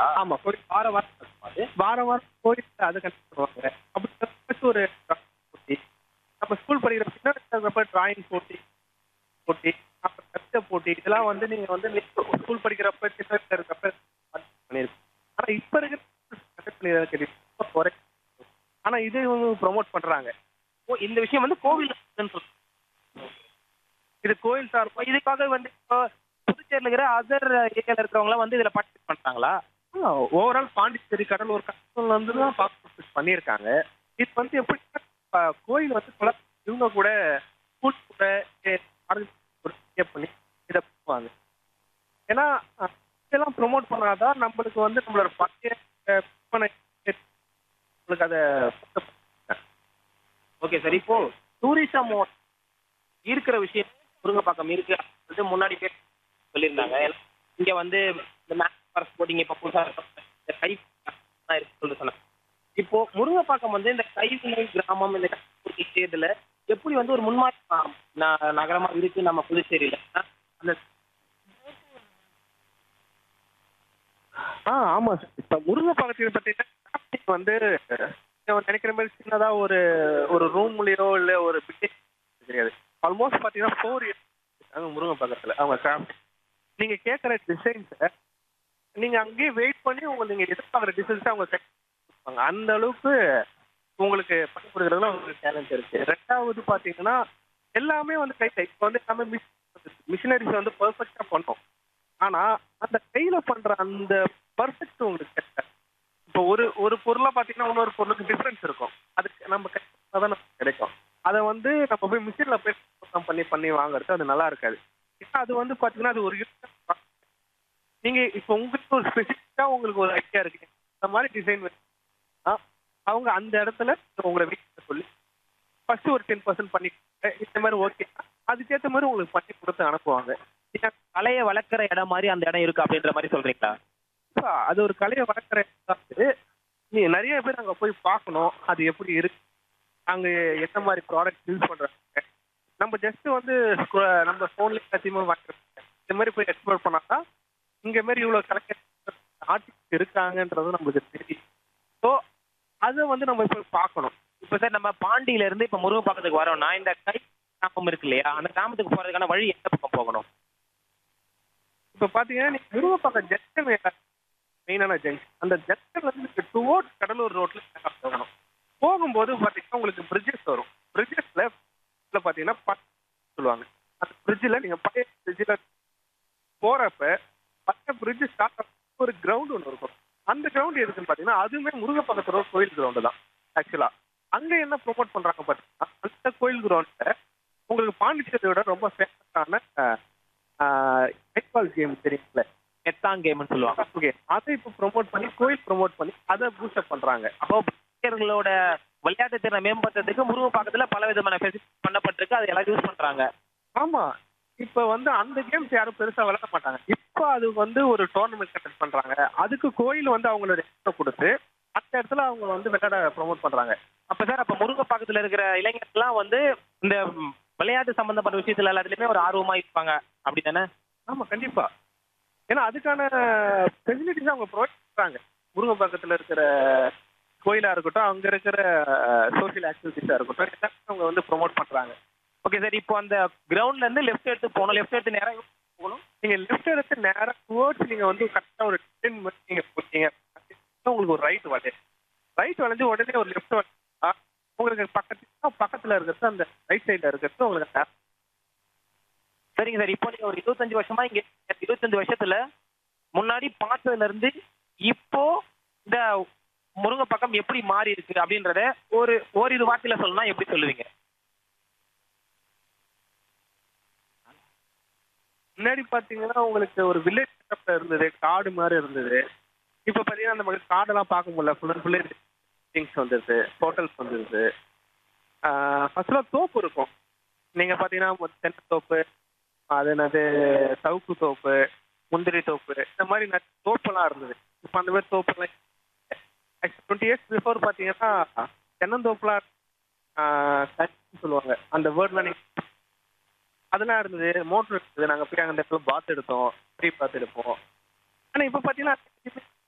நடக்குங்களா ஆமா கோயில் வார வாரம் நடக்கும் அது வார வாரம் கோயில் அது கண்டக்ட் பண்ணுவாங்க அப்படி ஏதாச்சும் ஒரு போட்டி நம்ம ஸ்கூல் படிக்கிற சின்ன இருக்கிறப்ப டிராயிங் போட்டி போட்டி அப்புறம் கவிதை போட்டி இதெல்லாம் வந்து நீங்க வந்து ஸ்கூல் படிக்கிறப்ப சின்ன வயசுல இருக்கப்ப பண்ணிருக்கோம் ஆனா இப்ப இருக்கிற கண்டக்ட் பண்ணிடுறது தெரியும் ரொம்ப குறை ஆனா இது இவங்க ப்ரொமோட் பண்றாங்க ஓ இந்த விஷயம் வந்து கோவில் இது கோயில் சார்பா இதுக்காக வந்து இப்போ புதுச்சேரியில் இருக்கிற அதர் ஏரியால இருக்கிறவங்க வந்து இதுல பார்ட்டிசிபேட் பண்றாங்களா ஓவரால் பாண்டிச்சேரி கடலூர் கடலூர்ல வந்து தான் பார்ட்டிசிபேட் பண்ணியிருக்காங்க இது வந்து எப்படி கோயில் வந்து குல- இவங்க கூட ஸ்கூல் கூட ஏ, organize ஒரு step பண்ணி இதை பண்ணுவாங்க ஏன்னா அஹ், இதெல்லாம் ப்ரொமோட் பண்ணாதான் நம்மளுக்கு வந்து நம்மளோட பழைய அஹ், விற்பனை நம்மளுக்கு அதை ஓகே சார் இப்போ டூரிசம் இருக்கிற விஷயம் முருங்கப்பாக்கம் இருக்கு வந்து முன்னாடி பேர் சொல்லியிருந்தாங்க இங்க வந்து இந்த மேக்ஸ் ஃபாரஸ்ட் போட்டிங் இப்போ புதுசா இந்த கை தான் இருக்கு சொல்லி சொன்னாங்க இப்போ முருங்கப்பாக்கம் வந்து இந்த கைவினை கிராமம் இந்த கைவினை இதுல எப்படி வந்து ஒரு முன்மாதிரி ந- ந- நகரமா இருக்கு நம்ம புதுச்சேரியில அந்த ஆ ஆமா சார் இப்போ முருங்கைப்பாக்கத்தில் பார்த்தீங்கன்னா வந்து நான் நினைக்கிற மாதிரி சின்னதா ஒரு ஒரு ரூம்லயோ இல்ல ஒரு பில்டிங் தெரியாது ஆல்மோஸ்ட் பார்த்தீங்கன்னா ஃபோர் இயர்ஸ் அங்கே முருங்கைப்பாக்கத்தில் அவங்க கிராஃப்ட் நீங்க கேட்குற டிசைன்ஸை நீங்க அங்கேயே வெயிட் பண்ணி உங்களுக்கு நீங்க எதிர்பார்க்குற டிசைன்ஸை அவங்க கட்டி கொடுப்பாங்க அந்த அளவுக்கு உங்களுக்கு பண்ணி கொடுக்குறதுல உங்களுக்கு டேலண்ட் இருக்கு ரெண்டாவது பார்த்தீங்கன்னா எல்லாமே வந்து கை கை இப்போ வந்து எல்லாமே மிஷின் மிஷினரிஸ் வந்து பர்ஃபெக்டாக பண்ணோம் ஆனா அந்த கையில பண்ற அந்த பர்ஃபெக்ட் உங்களுக்கு கிடைக்காது இப்போ ஒரு ஒரு பொருளை பார்த்தீங்கன்னா இன்னொரு பொருளுக்கு டிஃப்ரென்ஸ் இருக்கும் அதுக்கு நம்ம கையில தான் நமக்கு கிடைக்கும் அதை வந்து நம்ம போய் மிஷின்ல போய் program பண்ணி பண்ணி வாங்குறது அது நல்லா இருக்காது ஏன்னா அது வந்து பார்த்தீங்கன்னா அது ஒரு unique process. நீங்க இப்போ உங்களுக்கு ஒரு ஸ்பெசிஃபிக்கா உங்களுக்கு ஒரு ஐடியா இருக்கு இந்த மாதிரி டிசைன் அவங்க அந்த இடத்துல உங்களை வீட்டில் சொல்லி ஃபர்ஸ்ட் ஒரு டென் பர்சன்ட் பண்ணி கொடுங்க. இந்த மாதிரி ஓகே அதுக்கேற்ற மாதிரி உங்களுக்கு பண்ணி கொடுத்து அனுப்புவாங்க ஏன்னா கலையை வளர்க்குற இடம் மாதிரி அந்த இடம் இருக்கு அப்படின்ற மாதிரி சொல்றீங்களா கண்டிப்பா, அது ஒரு கலையை வளர்க்குற இடத்துல நீ நிறைய பேர் அங்க போய் பார்க்கணும் அது எப்படி இருக்கு அங்க என்ன மாதிரி ப்ராடக்ட் யூஸ் பண்றாங்க நம்ம ஜஸ்ட் வந்து scro- நம்ம ஃபோன்ல எல்லாத்தையுமே வாங்கிருக்கோம் இந்த மாதிரி போய் எக்ஸ்ப்ளோர் பண்ணாதான் இங்க மாதிரி இவ்வளவு கலெக்டர் ஆர்டிஸ்ட் இருக்காங்கன்றது நம்மளுக்கு தெரியும் ஸோ அதை வந்து நம்ம போய் பார்க்கணும் இப்போ சார் நம்ம பாண்டியில இருந்து இப்போ முருகப்பாக்கத்துக்கு வரோம்னா இந்த கை கிராமம் இருக்கு இல்லையா அந்த கிராமத்துக்கு போறதுக்கான வழி எந்த பக்கம் போகணும் இப்போ பார்த்தீங்கன்னா நீங்க முருகப்பாக்கம் ஜங்ஷன் மெயினான ஜங்ஷன் அந்த ஜங்ஷன்ல இருந்து நீங்க டுவோர்ட்ஸ் கடலூர் ரோட்ல போகணும் போகும்போது பார்த்தீங்கன்னா உங்களுக்கு பிரிட்ஜஸ் வரும் பிரிட்ஜஸ்ல பார்த்தீங்கன்னா ப- சொல்லுவாங்க அந்த பிரிட்ஜில் நீங்க பழைய பிரிட்ஜில் போறப்ப பழைய பிரிட்ஜ் ஸ்டார்ட் ஒரு கிரவுண்ட் ஒன்று இருக்கும் அந்த கிரவுண்ட் எதுக்குன்னு பார்த்தீங்கன்னா அதுவுமே முருகப்பக்கத்தோட கோயில் கிரவுண்டு தான் ஆக்சுவலா அங்க என்ன ப்ரோமோட் பண்றாங்க பார்த்தீங்கன்னா அந்த கோயில் கிரவுண்ட்ல உங்களுக்கு பாண்டிச்சேரியோட ரொம்ப ஃபேமஸான நெட்பால் கேம் தெரியுங்களே எத்தாங் கேம்னு சொல்லுவாங்க ஓகே அதை இப்போ ப்ரோமோட் பண்ணி கோயில் ப்ரோமோட் பண்ணி அதை பூஸ்டப் பண்றாங்க அப்போ பிளேயர்களோட விளையாட்டு திறனை மேம்படுத்துறதுக்கு முருகப்பாக்கத்துல பல விதமான ஃபெசிலிட்டி பண்ணப்பட்டிருக்கு அதை எல்லாரும் யூஸ் பண்றாங்க ஆமா இப்போ வந்து அந்த கேம்ஸ் யாரும் பெருசா விளையாட மாட்டாங்க இப்போ அது வந்து ஒரு டோர்னமெண்ட் கண்டக்ட் பண்றாங்க அதுக்கு கோயில் வந்து அவங்களோட இடத்தை கொடுத்து அந்த இடத்துல அவங்க வந்து விளையாட ப்ரோமோட் பண்றாங்க அப்ப சார் அப்ப முருகப்பாக்கத்துல இருக்கிற இளைஞர்கள்லாம் வந்து இந்த ம், விளையாட்டு சம்பந்தப்பட்ட விஷயத்துல எல்லாத்துலயுமே ஒரு ஆர்வமா இருப்பாங்க அப்படிதானே ஆமா கண்டிப்பா ஏன்னா அதுக்கான ஃபெசிலிட்டிஸ் அவங்க ப்ரொவைட் பண்றாங்க முருங்கப்பாக்கத்துல இருக்கிற கோயிலா இருக்கட்டும் அங்க இருக்கிற சோஷியல் ஆக்டிவிட்டிஸா இருக்கட்டும் எல்லாமே அவங்க வந்து ப்ரோமோட் பண்றாங்க ஓகே சார் இப்போ அந்த கிரவுண்ட்ல இருந்து லெஃப்ட் எடுத்து போகணும் லெஃப்ட் எடுத்து நேரா போகணும் நீங்க லெஃப்ட் எடுத்து நேரா டுவோர்ட்ஸ் நீங்க வந்து கரெக்டா ஒரு டென் மினிட்ஸ் நீங்க போட்டீங்க உங்களுக்கு ஒரு ரைட் வளையும் ரைட் வளைஞ்சு உடனே ஒரு லெஃப்ட் வளைஞ்சா உங்களுக்கு பக்கத்துல பக்கத்துல இருக்கிறது அந்த ரைட் சைடுல இருக்கிறது உங்களுக்கு நேரா சரிங்க சார் இப்போ நீங்க ஒரு இருபத்தஞ்சு வருஷமா இங்க இருபத்தஞ்சு வருஷத்துல முன்னாடி பார்த்ததுல இருந்து இப்போ இந்த முருங்கப்பாக்கம் எப்படி மாறி இருக்கு அப்படின்றத ஒரு ஓரிரு வார்த்தையில சொல்லணும்னா எப்படி சொல்லுவீங்க முன்னாடி பாத்தீங்கன்னா உங்களுக்கு ஒரு வில்லேஜ் செட்டப்ல இருந்தது காடு மாதிரி இருந்தது இப்ப பாத்தீங்கன்னா நம்ம காடெல்லாம் பார்க்க முடியல ஃபுல் அண்ட் ஃபுல்லு திங்ஸ் வந்துருது ஹோட்டல்ஸ் வந்துருது ஃபர்ஸ்ட்லாம் தோப்பு இருக்கும் நீங்க பாத்தீங்கன்னா ஒரு தென்னை தோப்பு அது என்னது சவுக்கு தோப்பு முந்திரி தோப்பு இந்த மாதிரி நிறைய தோப்பெல்லாம் இருந்தது இப்போ அந்த மாதிரி தோப்புலாம் டுவெண்ட்டி இயர்ஸ் பிஃபோர் பாத்தீங்கன்னா தென்னந்தோப்புலாம் ஆஹ் கட்சின்னு சொல்லுவாங்க அந்த வேர்ட்லாம் நீங்க அதெல்லாம் இருந்தது மோட்டர் இருந்தது நாங்கள் போய் அந்த இடத்துல பாத் எடுத்தோம் ஃப்ரீ பாத் எடுப்போம் ஆனால் இப்போ பார்த்தீங்கன்னா